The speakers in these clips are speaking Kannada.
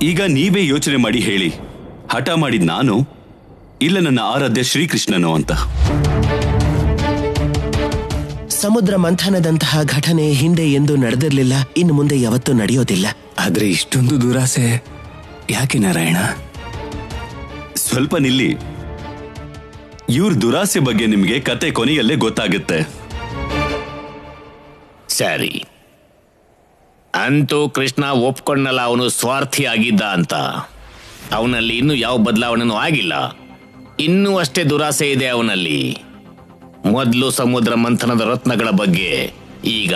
ಈಗ ನೀವೇ ಯೋಚನೆ ಮಾಡಿ ಹೇಳಿ ಹಠ ಮಾಡಿದ್ ನಾನು ಇಲ್ಲ ನನ್ನ ಆರಾಧ್ಯ ಶ್ರೀಕೃಷ್ಣನು ಅಂತ ಸಮುದ್ರ ಮಂಥನದಂತಹ ಘಟನೆ ಹಿಂದೆ ಎಂದೂ ನಡೆದಿರಲಿಲ್ಲ ಇನ್ನು ಮುಂದೆ ಯಾವತ್ತೂ ನಡೆಯೋದಿಲ್ಲ ಆದ್ರೆ ಇಷ್ಟೊಂದು ದುರಾಸೆ ಯಾಕೆ ನಾರಾಯಣ ಸ್ವಲ್ಪ ನಿಲ್ಲಿ ಇವ್ರ ದುರಾಸೆ ಬಗ್ಗೆ ನಿಮ್ಗೆ ಕತೆ ಕೊನೆಯಲ್ಲೇ ಗೊತ್ತಾಗುತ್ತೆ ಸರಿ ಅಂತೂ ಕೃಷ್ಣ ಒಪ್ಕೊಂಡಲ್ಲ ಅವನು ಸ್ವಾರ್ಥಿ ಆಗಿದ್ದ ಅಂತ ಅವನಲ್ಲಿ ಇನ್ನೂ ಯಾವ ಬದಲಾವಣೆನೂ ಆಗಿಲ್ಲ ಇನ್ನೂ ಅಷ್ಟೇ ದುರಾಸೆ ಇದೆ ಅವನಲ್ಲಿ ಮೊದಲು ಸಮುದ್ರ ಮಂಥನದ ರತ್ನಗಳ ಬಗ್ಗೆ ಈಗ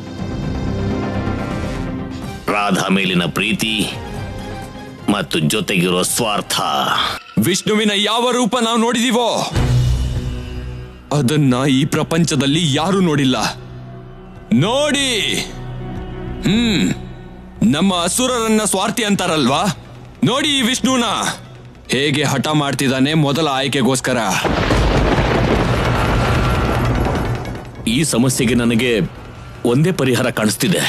ರಾಧಾ ಮೇಲಿನ ಪ್ರೀತಿ ಮತ್ತು ಜೊತೆಗಿರೋ ಸ್ವಾರ್ಥ ವಿಷ್ಣುವಿನ ಯಾವ ರೂಪ ನಾವು ನೋಡಿದೀವೋ ಅದನ್ನ ಈ ಪ್ರಪಂಚದಲ್ಲಿ ಯಾರು ನೋಡಿಲ್ಲ ನೋಡಿ ಹ್ಮ್ ನಮ್ಮ ಅಸುರರನ್ನ ಸ್ವಾರ್ಥಿ ಅಂತಾರಲ್ವಾ ನೋಡಿ ಈ ವಿಷ್ಣುನ ಹೇಗೆ ಹಠ ಮಾಡ್ತಿದ್ದಾನೆ ಮೊದಲ ಆಯ್ಕೆಗೋಸ್ಕರ ಈ ಸಮಸ್ಯೆಗೆ ನನಗೆ ಒಂದೇ ಪರಿಹಾರ ಕಾಣಿಸ್ತಿದೆ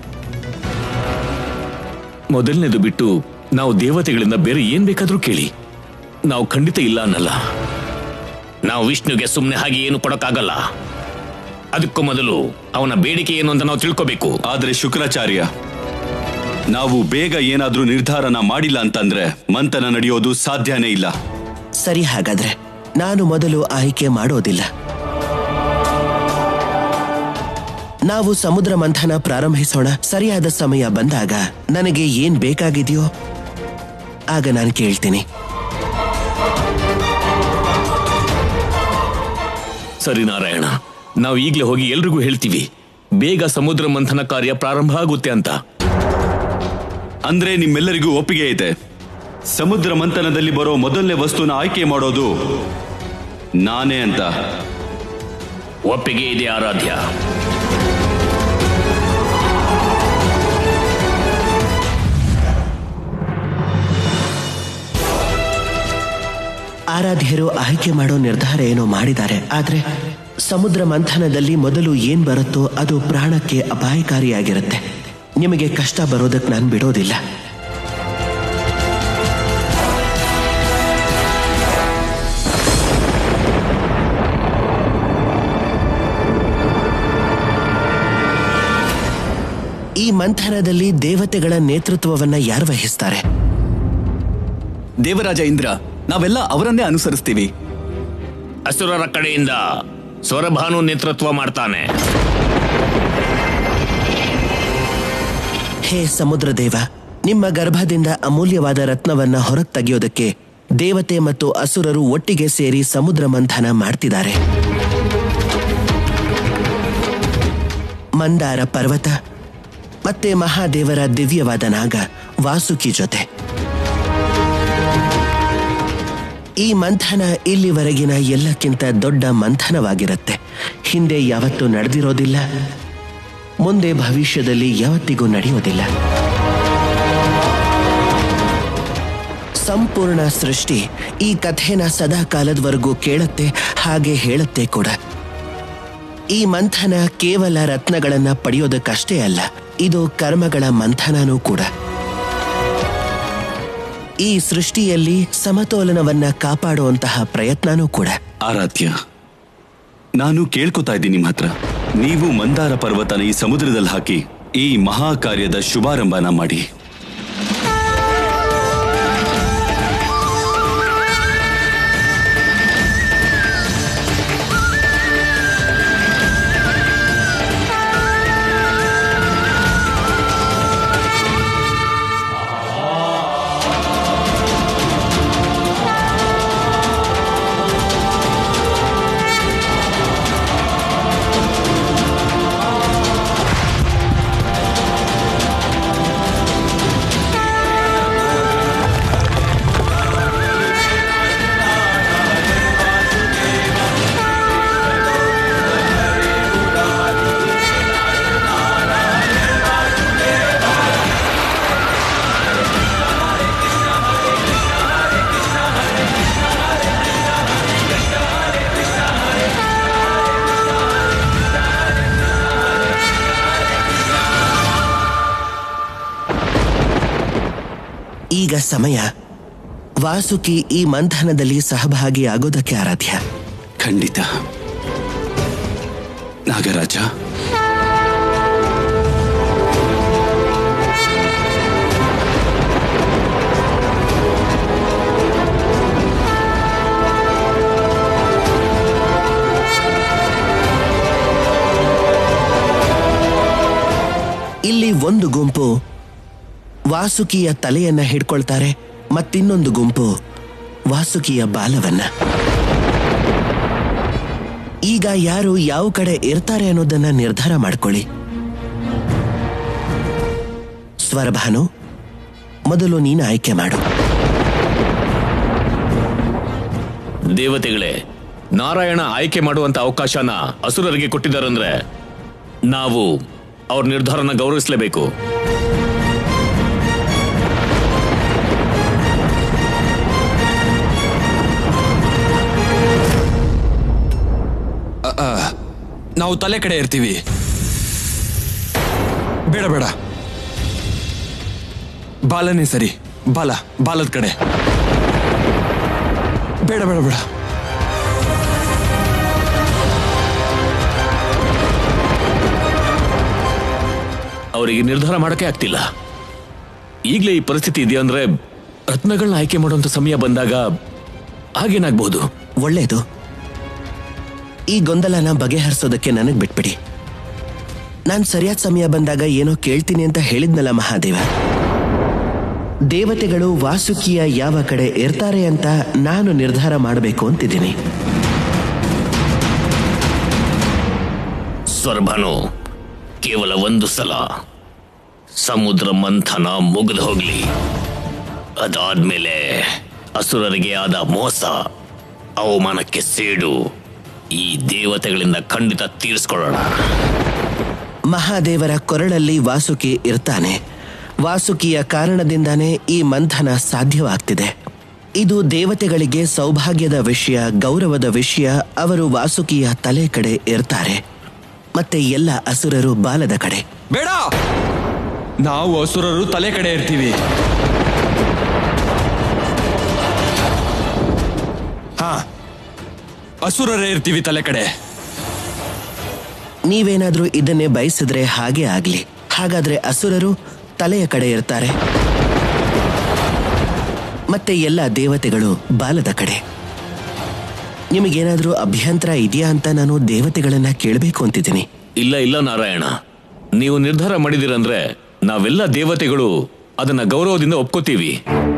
ಮೊದಲನೇದು ಬಿಟ್ಟು ನಾವು ದೇವತೆಗಳಿಂದ ಬೇರೆ ಏನ್ ಬೇಕಾದ್ರೂ ಕೇಳಿ ನಾವು ಖಂಡಿತ ಇಲ್ಲ ಅನ್ನಲ್ಲ ನಾವು ವಿಷ್ಣುಗೆ ಸುಮ್ಮನೆ ಹಾಗೆ ಏನು ಕೊಡಕ್ಕಾಗಲ್ಲ ಅದಕ್ಕೂ ಮೊದಲು ಅವನ ಬೇಡಿಕೆ ಏನು ಅಂತ ನಾವು ತಿಳ್ಕೋಬೇಕು ಆದ್ರೆ ಶುಕ್ರಾಚಾರ್ಯ ನಾವು ಬೇಗ ಏನಾದ್ರೂ ನಿರ್ಧಾರನ ಮಾಡಿಲ್ಲ ಅಂತಂದ್ರೆ ಮಂಥನ ನಡೆಯೋದು ಸಾಧ್ಯನೇ ಇಲ್ಲ ಸರಿ ಹಾಗಾದ್ರೆ ನಾನು ಮೊದಲು ಆಯ್ಕೆ ಮಾಡೋದಿಲ್ಲ ನಾವು ಸಮುದ್ರ ಮಂಥನ ಪ್ರಾರಂಭಿಸೋಣ ಸರಿಯಾದ ಸಮಯ ಬಂದಾಗ ನನಗೆ ಏನ್ ಬೇಕಾಗಿದೆಯೋ ಆಗ ನಾನು ಕೇಳ್ತೀನಿ ಸರಿ ನಾರಾಯಣ ನಾವು ಈಗಲೇ ಹೋಗಿ ಎಲ್ರಿಗೂ ಹೇಳ್ತೀವಿ ಬೇಗ ಸಮುದ್ರ ಮಂಥನ ಕಾರ್ಯ ಪ್ರಾರಂಭ ಆಗುತ್ತೆ ಅಂತ ಅಂದ್ರೆ ನಿಮ್ಮೆಲ್ಲರಿಗೂ ಒಪ್ಪಿಗೆ ಇದೆ ಸಮುದ್ರ ಮಂಥನದಲ್ಲಿ ಬರೋ ಮೊದಲನೇ ವಸ್ತುನ ಆಯ್ಕೆ ಮಾಡೋದು ನಾನೇ ಅಂತ ಒಪ್ಪಿಗೆ ಇದೆ ಆರಾಧ್ಯ ಆರಾಧ್ಯರು ಆಯ್ಕೆ ಮಾಡೋ ನಿರ್ಧಾರ ಏನೋ ಮಾಡಿದ್ದಾರೆ ಆದ್ರೆ ಸಮುದ್ರ ಮಂಥನದಲ್ಲಿ ಮೊದಲು ಏನ್ ಬರುತ್ತೋ ಅದು ಪ್ರಾಣಕ್ಕೆ ಅಪಾಯಕಾರಿಯಾಗಿರುತ್ತೆ ನಿಮಗೆ ಕಷ್ಟ ಬರೋದಕ್ಕೆ ನಾನು ಬಿಡೋದಿಲ್ಲ ಈ ಮಂಥನದಲ್ಲಿ ದೇವತೆಗಳ ನೇತೃತ್ವವನ್ನ ಯಾರು ವಹಿಸ್ತಾರೆ ದೇವರಾಜ ಇಂದ್ರ ನಾವೆಲ್ಲ ಅವರನ್ನೇ ಅನುಸರಿಸ್ತೀವಿ ಅಸುರರ ಕಡೆಯಿಂದ ಸ್ವರಭಾನು ನೇತೃತ್ವ ಮಾಡ್ತಾನೆ ಹೇ ಸಮುದ್ರದೇವ ನಿಮ್ಮ ಗರ್ಭದಿಂದ ಅಮೂಲ್ಯವಾದ ರತ್ನವನ್ನ ಹೊರಗೆ ತೆಗೆಯೋದಕ್ಕೆ ದೇವತೆ ಮತ್ತು ಅಸುರರು ಒಟ್ಟಿಗೆ ಸೇರಿ ಸಮುದ್ರ ಮಂಥನ ಮಾಡ್ತಿದ್ದಾರೆ ಮಂದಾರ ಪರ್ವತ ಮತ್ತೆ ಮಹಾದೇವರ ದಿವ್ಯವಾದ ನಾಗ ವಾಸುಕಿ ಜೊತೆ ಈ ಮಂಥನ ಇಲ್ಲಿವರೆಗಿನ ಎಲ್ಲಕ್ಕಿಂತ ದೊಡ್ಡ ಮಂಥನವಾಗಿರುತ್ತೆ ಹಿಂದೆ ಯಾವತ್ತೂ ನಡೆದಿರೋದಿಲ್ಲ ಮುಂದೆ ಭವಿಷ್ಯದಲ್ಲಿ ಯಾವತ್ತಿಗೂ ನಡೆಯೋದಿಲ್ಲ ಸಂಪೂರ್ಣ ಸೃಷ್ಟಿ ಈ ಕಥೆನ ಸದಾ ಕಾಲದವರೆಗೂ ಕೇಳುತ್ತೆ ಹಾಗೆ ಹೇಳುತ್ತೆ ಕೂಡ ಈ ಮಂಥನ ಕೇವಲ ರತ್ನಗಳನ್ನ ಪಡೆಯೋದಕ್ಕಷ್ಟೇ ಅಲ್ಲ ಇದು ಕರ್ಮಗಳ ಮಂಥನನೂ ಕೂಡ ಈ ಸೃಷ್ಟಿಯಲ್ಲಿ ಸಮತೋಲನವನ್ನ ಕಾಪಾಡುವಂತಹ ಪ್ರಯತ್ನನೂ ಕೂಡ ಆರಾಧ್ಯ ನಾನು ಕೇಳ್ಕೊತಾ ಇದ್ದೀನಿ ನಿಮ್ಮ ಹತ್ರ ನೀವು ಮಂದಾರ ಪರ್ವತನ ಈ ಸಮುದ್ರದಲ್ಲಿ ಹಾಕಿ ಈ ಮಹಾ ಕಾರ್ಯದ ಶುಭಾರಂಭನ ಮಾಡಿ ಈಗ ಸಮಯ ವಾಸುಕಿ ಈ ಮಂಥನದಲ್ಲಿ ಸಹಭಾಗಿಯಾಗೋದಕ್ಕೆ ಆರಾಧ್ಯ ಖಂಡಿತ ನಾಗರಾಜ ಇಲ್ಲಿ ಒಂದು ಗುಂಪು ವಾಸುಕಿಯ ತಲೆಯನ್ನ ಹಿಡ್ಕೊಳ್ತಾರೆ ಮತ್ತಿನ್ನೊಂದು ಗುಂಪು ವಾಸುಕಿಯ ಬಾಲವನ್ನ ಈಗ ಯಾರು ಯಾವ ಕಡೆ ಇರ್ತಾರೆ ಅನ್ನೋದನ್ನ ನಿರ್ಧಾರ ಮಾಡ್ಕೊಳ್ಳಿ ಸ್ವರಭಾನು ಮೊದಲು ನೀನು ಆಯ್ಕೆ ಮಾಡು ದೇವತೆಗಳೇ ನಾರಾಯಣ ಆಯ್ಕೆ ಮಾಡುವಂತ ಅವಕಾಶನ ಅಸುರರಿಗೆ ಕೊಟ್ಟಿದ್ದಾರಂದ್ರೆ ನಾವು ಅವ್ರ ನಿರ್ಧಾರನ ಗೌರವಿಸಲೇಬೇಕು ನಾವು ತಲೆ ಕಡೆ ಇರ್ತೀವಿ ಬೇಡ ಬೇಡ ಬಾಲನೇ ಸರಿ ಬಾಲ ಬಾಲದ ಕಡೆ ಬೇಡ ಬೇಡ ಬೇಡ ಅವರಿಗೆ ನಿರ್ಧಾರ ಮಾಡಕ್ಕೆ ಆಗ್ತಿಲ್ಲ ಈಗಲೇ ಈ ಪರಿಸ್ಥಿತಿ ಇದೆಯಾ ಅಂದ್ರೆ ರತ್ನಗಳನ್ನ ಆಯ್ಕೆ ಮಾಡುವಂತ ಸಮಯ ಬಂದಾಗ ಹಾಗೇನಾಗ್ಬಹುದು ಒಳ್ಳೇದು ಈ ಗೊಂದಲನ ಬಗೆಹರಿಸೋದಕ್ಕೆ ನನಗ್ ಬಿಟ್ಬಿಡಿ ನಾನ್ ಸರಿಯಾದ ಸಮಯ ಬಂದಾಗ ಏನೋ ಕೇಳ್ತೀನಿ ಅಂತ ಹೇಳಿದ್ನಲ್ಲ ಮಹಾದೇವ ದೇವತೆಗಳು ವಾಸುಕಿಯ ಯಾವ ಕಡೆ ಇರ್ತಾರೆ ಅಂತ ನಾನು ನಿರ್ಧಾರ ಮಾಡಬೇಕು ಅಂತಿದ್ದೀನಿ ಸ್ವರ್ಭನು ಕೇವಲ ಒಂದು ಸಲ ಸಮುದ್ರ ಮಂಥನ ಮುಗಿದು ಹೋಗ್ಲಿ ಅದಾದ್ಮೇಲೆ ಅಸುರರಿಗೆ ಆದ ಮೋಸ ಅವಮಾನಕ್ಕೆ ಸೇಡು ಈ ದೇವತೆಗಳಿಂದ ಖಂಡಿತ ತೀರಿಸ್ಕೊಳ್ಳೋಣ ಮಹಾದೇವರ ಕೊರಳಲ್ಲಿ ವಾಸುಕಿ ಇರ್ತಾನೆ ವಾಸುಕಿಯ ಕಾರಣದಿಂದಾನೇ ಈ ಮಂಥನ ಸಾಧ್ಯವಾಗ್ತಿದೆ ಇದು ದೇವತೆಗಳಿಗೆ ಸೌಭಾಗ್ಯದ ವಿಷಯ ಗೌರವದ ವಿಷಯ ಅವರು ವಾಸುಕಿಯ ತಲೆ ಕಡೆ ಇರ್ತಾರೆ ಮತ್ತೆ ಎಲ್ಲ ಅಸುರರು ಬಾಲದ ಕಡೆ ಬೇಡ ನಾವು ಅಸುರರು ತಲೆ ಕಡೆ ಇರ್ತೀವಿ ಹಾ ಅಸುರರೇ ಇರ್ತೀವಿ ತಲೆ ಕಡೆ ನೀವೇನಾದ್ರೂ ಇದನ್ನೇ ಬಯಸಿದ್ರೆ ಹಾಗೆ ಆಗ್ಲಿ ಹಾಗಾದ್ರೆ ಅಸುರರು ತಲೆಯ ಕಡೆ ಇರ್ತಾರೆ ಮತ್ತೆ ಎಲ್ಲ ದೇವತೆಗಳು ಬಾಲದ ಕಡೆ ನಿಮಗೇನಾದ್ರೂ ಅಭ್ಯಂತರ ಇದೆಯಾ ಅಂತ ನಾನು ದೇವತೆಗಳನ್ನ ಕೇಳಬೇಕು ಅಂತಿದ್ದೀನಿ ಇಲ್ಲ ಇಲ್ಲ ನಾರಾಯಣ ನೀವು ನಿರ್ಧಾರ ಮಾಡಿದಿರಂದ್ರೆ ನಾವೆಲ್ಲ ದೇವತೆಗಳು ಅದನ್ನ ಗೌರವದಿಂದ ಒಪ್ಕೋತೀವಿ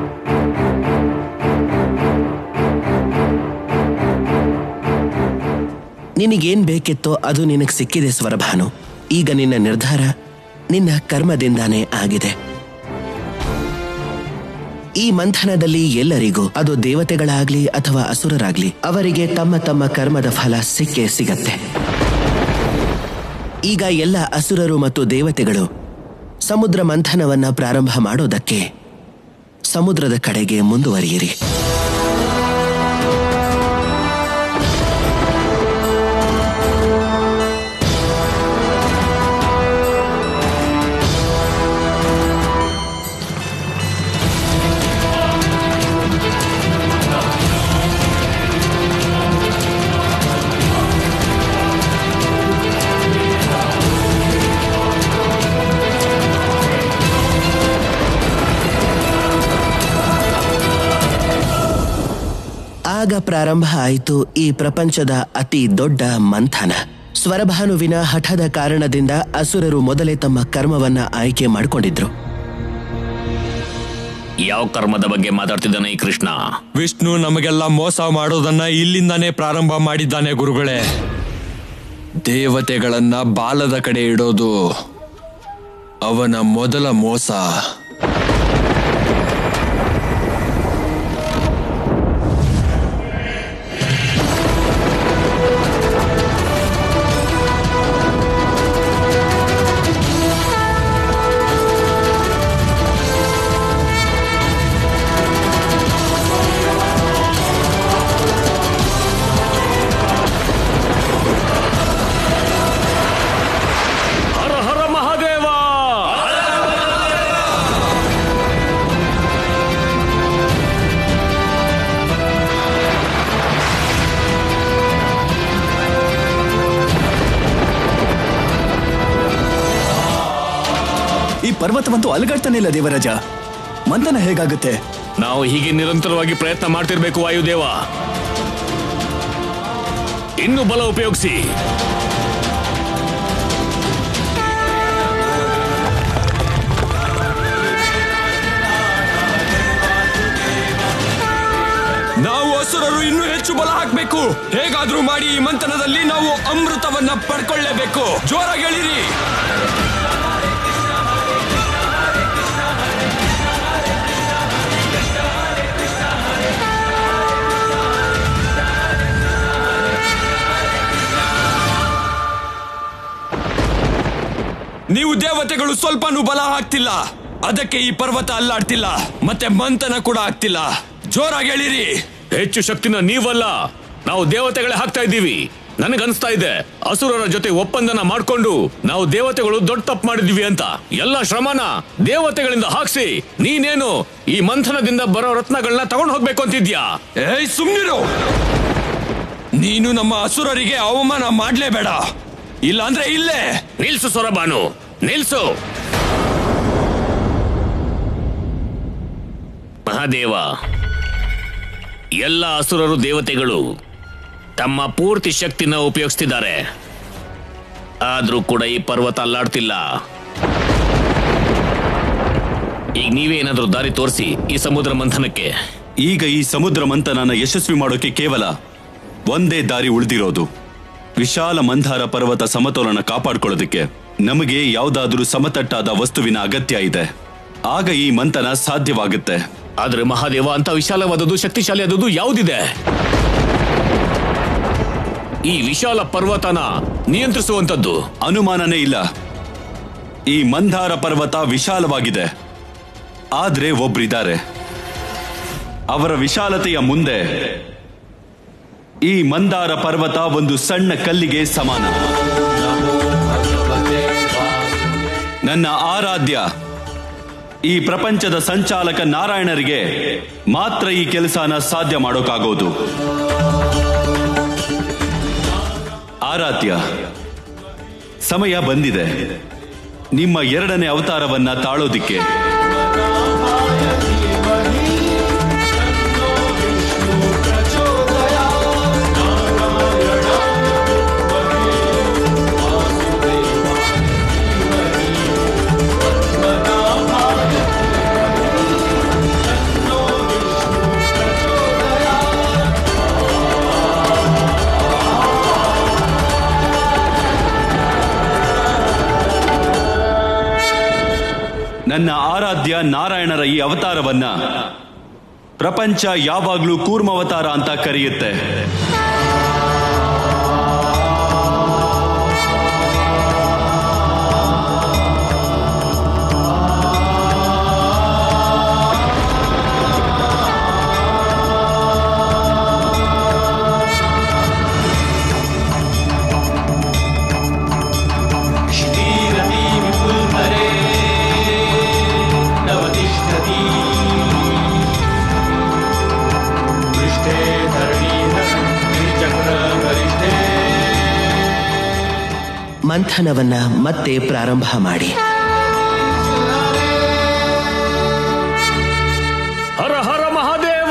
ನಿನಗೇನ್ ಬೇಕಿತ್ತೋ ಅದು ನಿನಗೆ ಸಿಕ್ಕಿದೆ ಸ್ವರಭಾನು ಈಗ ನಿನ್ನ ನಿರ್ಧಾರ ನಿನ್ನ ಕರ್ಮದಿಂದಾನೇ ಆಗಿದೆ ಈ ಮಂಥನದಲ್ಲಿ ಎಲ್ಲರಿಗೂ ಅದು ದೇವತೆಗಳಾಗ್ಲಿ ಅಥವಾ ಅಸುರರಾಗ್ಲಿ ಅವರಿಗೆ ತಮ್ಮ ತಮ್ಮ ಕರ್ಮದ ಫಲ ಸಿಕ್ಕೇ ಸಿಗತ್ತೆ ಈಗ ಎಲ್ಲ ಅಸುರರು ಮತ್ತು ದೇವತೆಗಳು ಸಮುದ್ರ ಮಂಥನವನ್ನ ಪ್ರಾರಂಭ ಮಾಡೋದಕ್ಕೆ ಸಮುದ್ರದ ಕಡೆಗೆ ಮುಂದುವರಿಯಿರಿ ಆಗ ಪ್ರಾರಂಭ ಆಯಿತು ಈ ಪ್ರಪಂಚದ ಅತಿ ದೊಡ್ಡ ಮಂಥನ ಸ್ವರಭಾನುವಿನ ಹಠದ ಕಾರಣದಿಂದ ಅಸುರರು ಮೊದಲೇ ತಮ್ಮ ಕರ್ಮವನ್ನ ಆಯ್ಕೆ ಮಾಡಿಕೊಂಡಿದ್ರು ಯಾವ ಕರ್ಮದ ಬಗ್ಗೆ ಮಾತಾಡ್ತಿದ್ದಾನೆ ಈ ಕೃಷ್ಣ ವಿಷ್ಣು ನಮಗೆಲ್ಲ ಮೋಸ ಮಾಡೋದನ್ನ ಇಲ್ಲಿಂದಾನೇ ಪ್ರಾರಂಭ ಮಾಡಿದ್ದಾನೆ ಗುರುಗಳೇ ದೇವತೆಗಳನ್ನ ಬಾಲದ ಕಡೆ ಇಡೋದು ಅವನ ಮೊದಲ ಮೋಸ ಹರ ಹರ ಮಹಾದೇವ ಈ ಪರ್ವತವಂತೂ ಅಲುಗಾಡ್ತಾನೆ ಇಲ್ಲ ದೇವರಾಜ ಮಂಥನ ಹೇಗಾಗುತ್ತೆ ನಾವು ಹೀಗೆ ನಿರಂತರವಾಗಿ ಪ್ರಯತ್ನ ಮಾಡ್ತಿರ್ಬೇಕು ವಾಯುದೇವ ಇನ್ನು ಬಲ ಉಪಯೋಗಿಸಿ ನಾವು ಹಸುರರು ಇನ್ನೂ ಹೆಚ್ಚು ಬಲ ಹಾಕ್ಬೇಕು ಹೇಗಾದ್ರೂ ಮಾಡಿ ಈ ಮಂಥನದಲ್ಲಿ ನಾವು ಅಮೃತವನ್ನ ಪಡ್ಕೊಳ್ಳೇಬೇಕು ಜೋರಾಗಿ ಹೇಳಿರಿ ನೀವು ದೇವತೆಗಳು ಸ್ವಲ್ಪನೂ ಬಲ ಹಾಕ್ತಿಲ್ಲ ಅದಕ್ಕೆ ಈ ಪರ್ವತ ಅಲ್ಲಾಡ್ತಿಲ್ಲ ಮತ್ತೆ ಮಂಥನ ಕೂಡ ಆಗ್ತಿಲ್ಲ ಜೋರಾಗಿ ಹೇಳಿರಿ ಹೆಚ್ಚು ಶಕ್ತಿನ ನೀವಲ್ಲ ನಾವು ದೇವತೆಗಳೇ ಹಾಕ್ತಾ ಇದ್ದೀವಿ ನನಗನ್ಸ್ತಾ ಇದೆ ಅಸುರರ ಜೊತೆ ಒಪ್ಪಂದನ ಮಾಡ್ಕೊಂಡು ನಾವು ದೇವತೆಗಳು ದೊಡ್ಡ ತಪ್ಪು ಮಾಡಿದ್ವಿ ಅಂತ ಎಲ್ಲ ಶ್ರಮನ ದೇವತೆಗಳಿಂದ ಹಾಕ್ಸಿ ನೀನೇನು ಈ ಮಂಥನದಿಂದ ಬರೋ ರತ್ನಗಳನ್ನ ತಗೊಂಡು ಹೋಗ್ಬೇಕು ಅಂತಿದ್ಯಾ ಏಯ್ ಸುಮ್ನಿರು ನೀನು ನಮ್ಮ ಅಸುರರಿಗೆ ಅವಮಾನ ಮಾಡ್ಲೇಬೇಡ ಇಲ್ಲ ಅಂದ್ರೆ ಇಲ್ಲೇ ನಿಲ್ಸು ಸೊರಬಾನು ನಿಲ್ಸು ಮಹಾದೇವ ಎಲ್ಲ ಅಸುರರು ದೇವತೆಗಳು ತಮ್ಮ ಪೂರ್ತಿ ಶಕ್ತಿನ ಉಪಯೋಗಿಸ್ತಿದ್ದಾರೆ ಆದ್ರೂ ಕೂಡ ಈ ಪರ್ವತ ಅಲ್ಲಾಡ್ತಿಲ್ಲ ಈಗ ನೀವೇ ಏನಾದ್ರೂ ದಾರಿ ತೋರಿಸಿ ಈ ಸಮುದ್ರ ಮಂಥನಕ್ಕೆ ಈಗ ಈ ಸಮುದ್ರ ಮಂಥನನ ಯಶಸ್ವಿ ಮಾಡೋಕೆ ಕೇವಲ ಒಂದೇ ದಾರಿ ಉಳಿದಿರೋದು ವಿಶಾಲ ಮಂಧಾರ ಪರ್ವತ ಸಮತೋಲನ ಕಾಪಾಡ್ಕೊಳ್ಳೋದಕ್ಕೆ ನಮಗೆ ಯಾವುದಾದ್ರೂ ಸಮತಟ್ಟಾದ ವಸ್ತುವಿನ ಅಗತ್ಯ ಇದೆ ಆಗ ಈ ಮಂಥನ ಸಾಧ್ಯವಾಗುತ್ತೆ ಆದ್ರೆ ಮಹಾದೇವ ಅಂತ ವಿಶಾಲವಾದದ್ದು ಶಕ್ತಿಶಾಲಿಯಾದದ್ದು ಯಾವುದಿದೆ ಈ ವಿಶಾಲ ಪರ್ವತನ ನಿಯಂತ್ರಿಸುವಂತದ್ದು ಅನುಮಾನನೇ ಇಲ್ಲ ಈ ಮಂಧಾರ ಪರ್ವತ ವಿಶಾಲವಾಗಿದೆ ಆದ್ರೆ ಒಬ್ರಿದ್ದಾರೆ ಅವರ ವಿಶಾಲತೆಯ ಮುಂದೆ ಈ ಮಂದಾರ ಪರ್ವತ ಒಂದು ಸಣ್ಣ ಕಲ್ಲಿಗೆ ಸಮಾನ ನನ್ನ ಆರಾಧ್ಯ ಈ ಪ್ರಪಂಚದ ಸಂಚಾಲಕ ನಾರಾಯಣರಿಗೆ ಮಾತ್ರ ಈ ಕೆಲಸನ ಸಾಧ್ಯ ಮಾಡೋಕ್ಕಾಗೋದು ಆರಾಧ್ಯ ಸಮಯ ಬಂದಿದೆ ನಿಮ್ಮ ಎರಡನೇ ಅವತಾರವನ್ನ ತಾಳೋದಿಕ್ಕೆ ನನ್ನ ಆರಾಧ್ಯ ನಾರಾಯಣರ ಈ ಅವತಾರವನ್ನ ಪ್ರಪಂಚ ಯಾವಾಗ್ಲೂ ಕೂರ್ಮಾವತಾರ ಅಂತ ಕರೆಯುತ್ತೆ क्षीरति विपुल्भरे नवतिष्ठति पृष्ठे धरणीधर त्रिचक्रगरिष्ठे ಮಂಥನವನ್ನ ಮತ್ತೆ ಪ್ರಾರಂಭ ಮಾಡಿ ಹರ ಹರ ಮಹಾದೇವ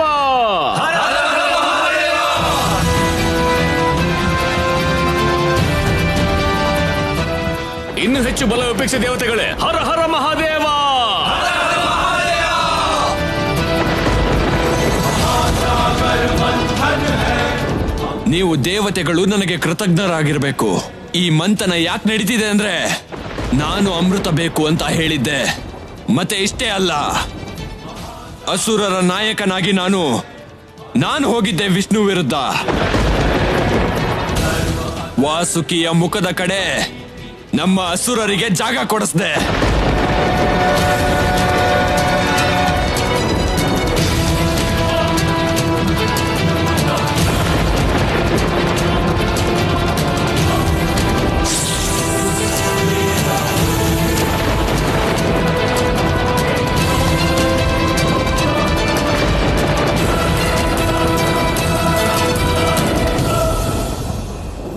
ಇನ್ನು ಹೆಚ್ಚು ಬಲ ಉಪೇಕ್ಷೆ ದೇವತೆಗಳೇ ಹರ ಹರ ಮಹಾದೇವ ನೀವು ದೇವತೆಗಳು ನನಗೆ ಕೃತಜ್ಞರಾಗಿರ್ಬೇಕು ಈ ಮಂಥನ ಯಾಕೆ ನಡೀತಿದೆ ಅಂದ್ರೆ ನಾನು ಅಮೃತ ಬೇಕು ಅಂತ ಹೇಳಿದ್ದೆ ಮತ್ತೆ ಇಷ್ಟೇ ಅಲ್ಲ ಅಸುರರ ನಾಯಕನಾಗಿ ನಾನು ನಾನು ಹೋಗಿದ್ದೆ ವಿಷ್ಣು ವಿರುದ್ಧ ವಾಸುಕಿಯ ಮುಖದ ಕಡೆ ನಮ್ಮ ಅಸುರರಿಗೆ ಜಾಗ ಕೊಡಿಸ್ದೆ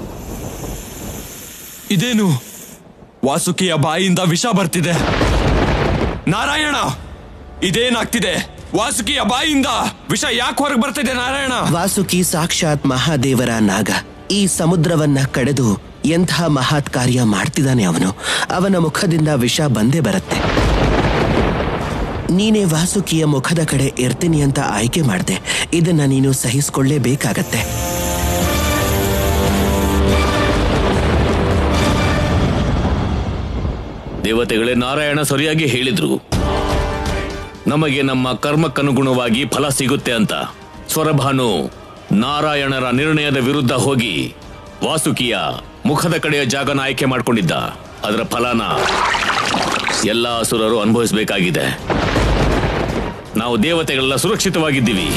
ಇದೇನು ವಾಸುಕಿಯ ಬಾಯಿಯಿಂದ ವಿಷ ಬರ್ತಿದೆ ನಾರಾಯಣ ಇದೇನಾಗ್ತಿದೆ ವಾಸುಕಿಯ ಬಾಯಿಂದ ವಿಷ ಯಾಕೆ ಹೊರಗೆ ಬರ್ತಿದೆ ನಾರಾಯಣ ವಾಸುಕಿ ಸಾಕ್ಷಾತ್ ಮಹಾದೇವರ ನಾಗ ಈ ಸಮುದ್ರವನ್ನ ಕಡೆದು ಎಂಥ ಮಹತ್ ಕಾರ್ಯ ಮಾಡ್ತಿದ್ದಾನೆ ಅವನು ಅವನ ಮುಖದಿಂದ ವಿಷ ಬಂದೇ ಬರುತ್ತೆ ನೀನೇ ವಾಸುಕಿಯ ಮುಖದ ಕಡೆ ಇರ್ತೀನಿ ಅಂತ ಆಯ್ಕೆ ಮಾಡಿದೆ ಇದನ್ನ ನೀನು ಸಹಿಸ್ಕೊಳ್ಳೇಬೇಕಾಗತ್ತೆ ದೇವತೆಗಳೇ ನಾರಾಯಣ ಸರಿಯಾಗಿ ಹೇಳಿದ್ರು ನಮಗೆ ನಮ್ಮ ಕರ್ಮಕ್ಕನುಗುಣವಾಗಿ ಫಲ ಸಿಗುತ್ತೆ ಅಂತ ಸ್ವರಭಾನು ನಾರಾಯಣರ ನಿರ್ಣಯದ ವಿರುದ್ಧ ಹೋಗಿ ವಾಸುಕಿಯ ಮುಖದ ಕಡೆಯ ಜಾಗನ ಆಯ್ಕೆ ಮಾಡಿಕೊಂಡಿದ್ದ ಅದರ ಫಲನ ಎಲ್ಲ ಅಸುರರು ಅನುಭವಿಸಬೇಕಾಗಿದೆ ನಾವು ದೇವತೆಗಳೆಲ್ಲ ಸುರಕ್ಷಿತವಾಗಿದ್ದೀವಿ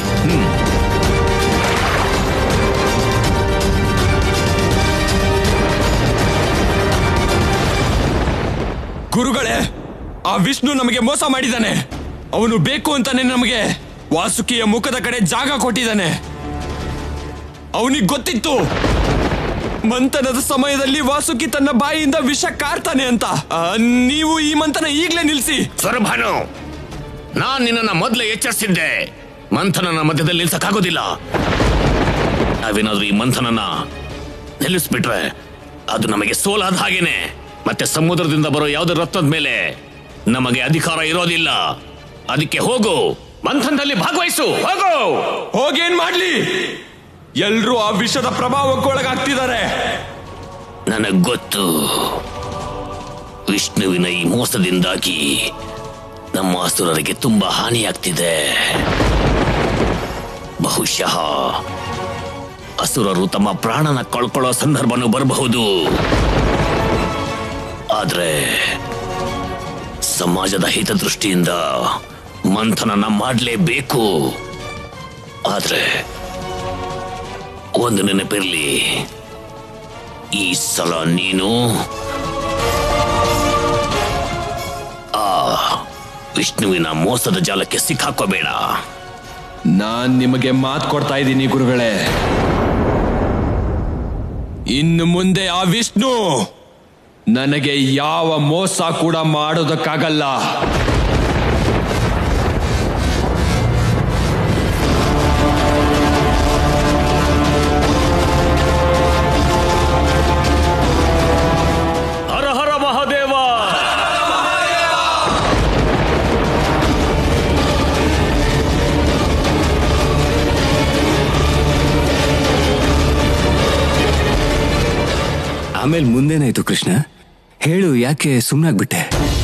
ಗುರುಗಳೇ ಆ ವಿಷ್ಣು ನಮಗೆ ಮೋಸ ಮಾಡಿದ್ದಾನೆ ಅವನು ಬೇಕು ಅಂತಾನೆ ನಮಗೆ ವಾಸುಕಿಯ ಮುಖದ ಕಡೆ ಜಾಗ ಕೊಟ್ಟಿದ್ದಾನೆ ಅವನಿಗೆ ಗೊತ್ತಿತ್ತು ಮಂಥನದ ಸಮಯದಲ್ಲಿ ವಾಸುಕಿ ತನ್ನ ಬಾಯಿಯಿಂದ ವಿಷ ಕಾರ್ತಾನೆ ಅಂತ ಆ, ನೀವು ಈ ಮಂಥನ ಈಗಲೇ ನಿಲ್ಲಿಸಿ ಸ್ವರಭಾನು ನಾನ್ ನಿನ್ನನ್ನ ಮೊದಲೇ ಎಚ್ಚರಿಸಿದ್ದೆ ಮಂಥನನ ಮಧ್ಯದಲ್ಲಿ ನಿಲ್ಸಕ್ಕಾಗೋದಿಲ್ಲ ನಾವೇನಾದ್ರೂ ಈ ಮಂಥನನ ನಿಲ್ಲಿಸ್ಬಿಟ್ರೆ ಅದು ನಮಗೆ ಸೋಲಾದ ಹಾಗೇನೆ ಮತ್ತೆ ಸಮುದ್ರದಿಂದ ಬರೋ ಯಾವುದೇ ರತ್ನದ ಮೇಲೆ ನಮಗೆ ಅಧಿಕಾರ ಇರೋದಿಲ್ಲ ಅದಕ್ಕೆ ಹೋಗು ಮಂಥನದಲ್ಲಿ ಭಾಗವಹಿಸು ಹೋಗು ಹೋಗೇನ್ ಮಾಡ್ಲಿ ಎಲ್ರೂ ಆ ವಿಷದ ಪ್ರಭಾವಕ್ಕೊಳಗಾಗ್ತಿದ್ದಾರೆ ನನಗ್ ಗೊತ್ತು ವಿಷ್ಣುವಿನ ಈ ಮೋಸದಿಂದಾಗಿ ನಮ್ಮ ಅಸುರರಿಗೆ ತುಂಬಾ ಹಾನಿಯಾಗ್ತಿದೆ ಬಹುಶಃ ಅಸುರರು ತಮ್ಮ ಪ್ರಾಣನ ಕಳ್ಕೊಳ್ಳೋ ಸಂದರ್ಭನೂ ಬರಬಹುದು ಆದ್ರೆ ಸಮಾಜದ ಹಿತದೃಷ್ಟಿಯಿಂದ ಮಂಥನನ ಮಾಡಲೇಬೇಕು ಆದ್ರೆ ಒಂದು ನೆನಪಿರ್ಲಿ ಈ ಸಲ ನೀನು ಆ ವಿಷ್ಣುವಿನ ಮೋಸದ ಜಾಲಕ್ಕೆ ಸಿಕ್ಕಾಕೋಬೇಡ ನಾನ್ ನಿಮಗೆ ಮಾತು ಕೊಡ್ತಾ ಇದ್ದೀನಿ ಗುರುಗಳೇ ಇನ್ನು ಮುಂದೆ ಆ ವಿಷ್ಣು ನನಗೆ ಯಾವ ಮೋಸ ಕೂಡ ಮಾಡೋದಕ್ಕಾಗಲ್ಲ ಹರ ಹರ ಮಹಾದೇವ ಆಮೇಲೆ ಮುಂದೇನಾಯ್ತು ಕೃಷ್ಣ ಹೇಳು ಯಾಕೆ ಸುಮ್ಮನಾಗ್ಬಿಟ್ಟೆ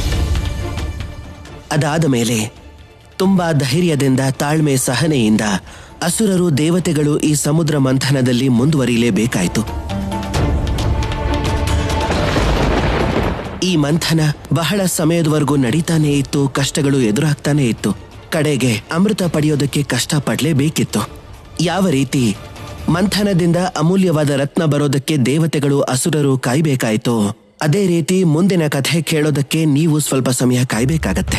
ಅದಾದ ಮೇಲೆ ತುಂಬಾ ಧೈರ್ಯದಿಂದ ತಾಳ್ಮೆ ಸಹನೆಯಿಂದ ಅಸುರರು ದೇವತೆಗಳು ಈ ಸಮುದ್ರ ಮಂಥನದಲ್ಲಿ ಮುಂದುವರಿಯಲೇಬೇಕಾಯಿತು ಈ ಮಂಥನ ಬಹಳ ಸಮಯದವರೆಗೂ ನಡೀತಾನೇ ಇತ್ತು ಕಷ್ಟಗಳು ಎದುರಾಗ್ತಾನೆ ಇತ್ತು ಕಡೆಗೆ ಅಮೃತ ಪಡೆಯೋದಕ್ಕೆ ಕಷ್ಟಪಡಲೇಬೇಕಿತ್ತು ಯಾವ ರೀತಿ ಮಂಥನದಿಂದ ಅಮೂಲ್ಯವಾದ ರತ್ನ ಬರೋದಕ್ಕೆ ದೇವತೆಗಳು ಅಸುರರು ಕಾಯ್ಬೇಕಾಯ್ತೋ ಅದೇ ರೀತಿ ಮುಂದಿನ ಕಥೆ ಕೇಳೋದಕ್ಕೆ ನೀವು ಸ್ವಲ್ಪ ಸಮಯ ಕಾಯ್ಬೇಕಾಗತ್ತೆ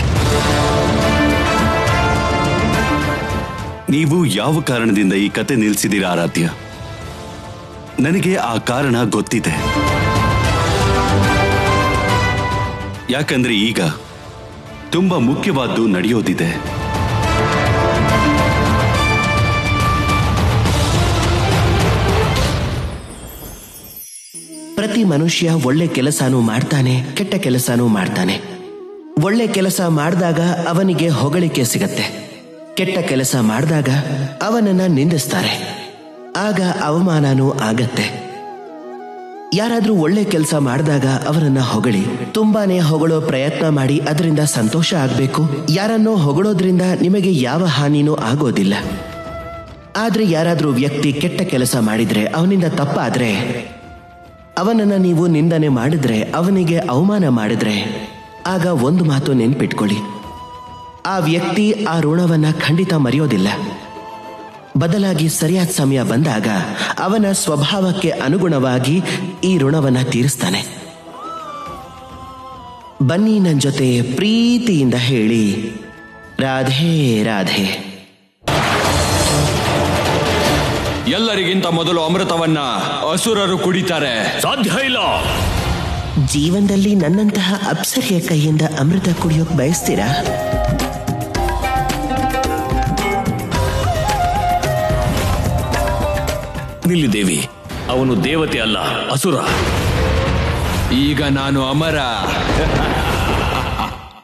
ನೀವು ಯಾವ ಕಾರಣದಿಂದ ಈ ಕತೆ ನಿಲ್ಸಿದ್ದೀರಾ ಆರಾಧ್ಯ ನನಗೆ ಆ ಕಾರಣ ಗೊತ್ತಿದೆ ಯಾಕಂದ್ರೆ ಈಗ ತುಂಬಾ ಮುಖ್ಯವಾದ್ದು ನಡೆಯೋದಿದೆ ಪ್ರತಿ ಮನುಷ್ಯ ಒಳ್ಳೆ ಕೆಲಸನೂ ಮಾಡ್ತಾನೆ ಕೆಟ್ಟ ಕೆಲಸನೂ ಮಾಡ್ತಾನೆ ಒಳ್ಳೆ ಕೆಲಸ ಮಾಡಿದಾಗ ಅವನಿಗೆ ಹೊಗಳಿಕೆ ಸಿಗತ್ತೆ ಕೆಟ್ಟ ಕೆಲಸ ಮಾಡಿದಾಗ ಅವನನ್ನ ನಿಂದಿಸ್ತಾರೆ ಆಗ ಅವಮಾನನೂ ಆಗತ್ತೆ ಯಾರಾದ್ರೂ ಒಳ್ಳೆ ಕೆಲಸ ಮಾಡಿದಾಗ ಅವರನ್ನ ಹೊಗಳಿ ತುಂಬಾನೇ ಹೊಗಳೋ ಪ್ರಯತ್ನ ಮಾಡಿ ಅದರಿಂದ ಸಂತೋಷ ಆಗ್ಬೇಕು ಯಾರನ್ನೋ ಹೊಗಳೋದ್ರಿಂದ ನಿಮಗೆ ಯಾವ ಹಾನಿನೂ ಆಗೋದಿಲ್ಲ ಆದ್ರೆ ಯಾರಾದ್ರೂ ವ್ಯಕ್ತಿ ಕೆಟ್ಟ ಕೆಲಸ ಮಾಡಿದ್ರೆ ಅವನಿಂದ ತಪ್ಪಾದ್ರೆ ಅವನನ್ನ ನೀವು ನಿಂದನೆ ಮಾಡಿದ್ರೆ ಅವನಿಗೆ ಅವಮಾನ ಮಾಡಿದ್ರೆ ಆಗ ಒಂದು ಮಾತು ನೆನ್ಪಿಟ್ಕೊಳ್ಳಿ ಆ ವ್ಯಕ್ತಿ ಆ ಋಣವನ್ನ ಖಂಡಿತ ಮರೆಯೋದಿಲ್ಲ ಬದಲಾಗಿ ಸರಿಯಾದ ಸಮಯ ಬಂದಾಗ ಅವನ ಸ್ವಭಾವಕ್ಕೆ ಅನುಗುಣವಾಗಿ ಈ ಋಣವನ್ನ ತೀರಿಸ್ತಾನೆ ಬನ್ನಿ ನನ್ನ ಜೊತೆ ಪ್ರೀತಿಯಿಂದ ಹೇಳಿ ರಾಧೆ ರಾಧೆ ಎಲ್ಲರಿಗಿಂತ ಮೊದಲು ಅಮೃತವನ್ನ ಅಸುರರು ಕುಡಿತಾರೆ ಸಾಧ್ಯ ಇಲ್ಲ ಜೀವನದಲ್ಲಿ ನನ್ನಂತಹ ಅಪ್ಸರಿಯ ಕೈಯಿಂದ ಅಮೃತ ಕುಡಿಯೋಕ್ ಬಯಸ್ತೀರಾ ನಿಲ್ಲಿ ದೇವಿ ಅವನು ದೇವತೆ ಅಲ್ಲ ಅಸುರ ಈಗ ನಾನು ಅಮರ